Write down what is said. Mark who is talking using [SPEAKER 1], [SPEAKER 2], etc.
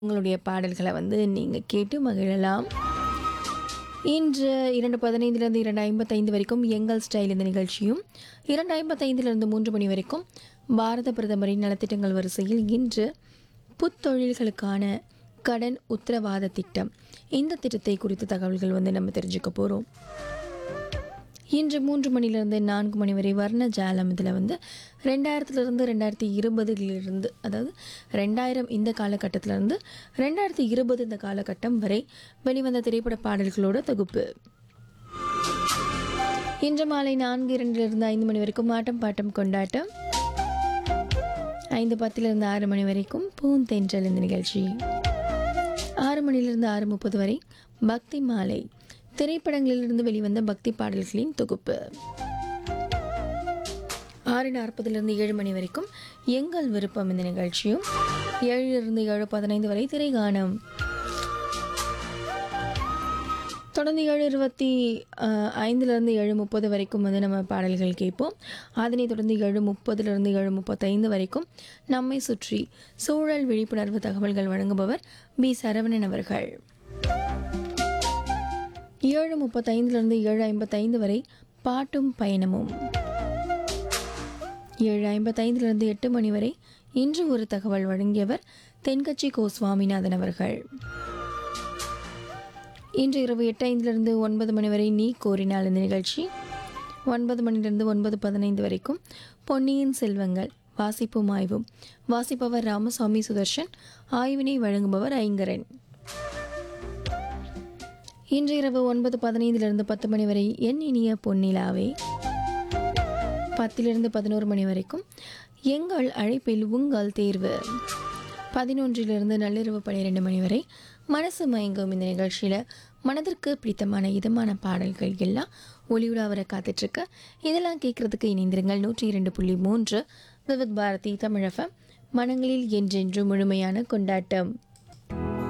[SPEAKER 1] உங்களுடைய பாடல்களை வந்து நீங்கள் கேட்டு மகிழலாம் இன்று இரண்டு பதினைந்திலிருந்து இரண்டு ஐம்பத்தைந்து வரைக்கும் எங்கள் ஸ்டைல் இந்த நிகழ்ச்சியும் இரண்டு ஐம்பத்தைந்திலிருந்து மூன்று மணி வரைக்கும் பாரத பிரதமரின் நலத்திட்டங்கள் வரிசையில் இன்று புத்தொழில்களுக்கான கடன் உத்தரவாத திட்டம் இந்த திட்டத்தை குறித்த தகவல்கள் வந்து நம்ம தெரிஞ்சுக்க போகிறோம் இன்று மூன்று மணிலிருந்து நான்கு மணி வரை வர்ண ஜாலம் இதில் வந்து ரெண்டாயிரத்துலேருந்து ரெண்டாயிரத்தி இருபதுலேருந்து அதாவது ரெண்டாயிரம் இந்த காலகட்டத்திலேருந்து ரெண்டாயிரத்தி இருபது இந்த காலகட்டம் வரை வெளிவந்த திரைப்பட பாடல்களோட தொகுப்பு இன்று மாலை நான்கு இரண்டிலிருந்து ஐந்து மணி வரைக்கும் ஆட்டம் பாட்டம் கொண்டாட்டம் ஐந்து பத்திலிருந்து ஆறு மணி வரைக்கும் பூந்தென்றல் இந்த நிகழ்ச்சி ஆறு மணிலிருந்து ஆறு முப்பது வரை பக்தி மாலை திரைப்படங்களிலிருந்து வெளிவந்த பக்தி பாடல்களின் தொகுப்பு ஆறு நாற்பதுலேருந்து ஏழு மணி வரைக்கும் எங்கள் விருப்பம் இந்த நிகழ்ச்சியும் ஏழிலிருந்து ஏழு பதினைந்து வரை திரைகானம் தொடர்ந்து ஏழு இருபத்தி அஹ், ஐந்துலேருந்து ஏழு முப்பது வரைக்கும் வந்து நம்ம பாடல்கள் கேட்போம் அதனைத் தொடர்ந்து ஏழு முப்பதுலேருந்து ஏழு முப்பத்தைந்து வரைக்கும் நம்மை சுற்றி சூழல் விழிப்புணர்வு தகவல்கள் வழங்குபவர் பி சரவணன் அவர்கள் ஏழு முப்பத்தைந்துலேருந்து ஏழு ஐம்பத்தைந்து வரை பாட்டும் பயணமும் ஏழு ஐம்பத்தைந்திலிருந்து எட்டு மணி வரை இன்று ஒரு தகவல் வழங்கியவர் தென்கட்சி கோ சுவாமிநாதன் அவர்கள் இன்று இரவு எட்டு ஐந்திலிருந்து ஒன்பது மணி வரை நீ கோரினால் இந்த நிகழ்ச்சி ஒன்பது மணிலிருந்து ஒன்பது பதினைந்து வரைக்கும் பொன்னியின் செல்வங்கள் வாசிப்பும் ஆய்வும் வாசிப்பவர் ராமசாமி சுதர்ஷன் ஆய்வினை வழங்குபவர் ஐங்கரன் இன்று இரவு ஒன்பது பதினைந்திலிருந்து பத்து மணி வரை என் இனிய பொன்னிலாவே பத்திலிருந்து பதினோரு மணி வரைக்கும் எங்கள் அழைப்பில் உங்கள் தேர்வு பதினொன்றிலிருந்து நள்ளிரவு பன்னிரெண்டு மணி வரை மனசு மயங்கும் இந்த நிகழ்ச்சியில் மனதிற்கு பிடித்தமான இதமான பாடல்கள் எல்லாம் ஒளியுலா வர காத்துட்ருக்கு இதெல்லாம் கேட்குறதுக்கு இணைந்திருங்கள் நூற்றி இரண்டு புள்ளி மூன்று விவித் பாரதி தமிழகம் மனங்களில் என்றென்று முழுமையான கொண்டாட்டம்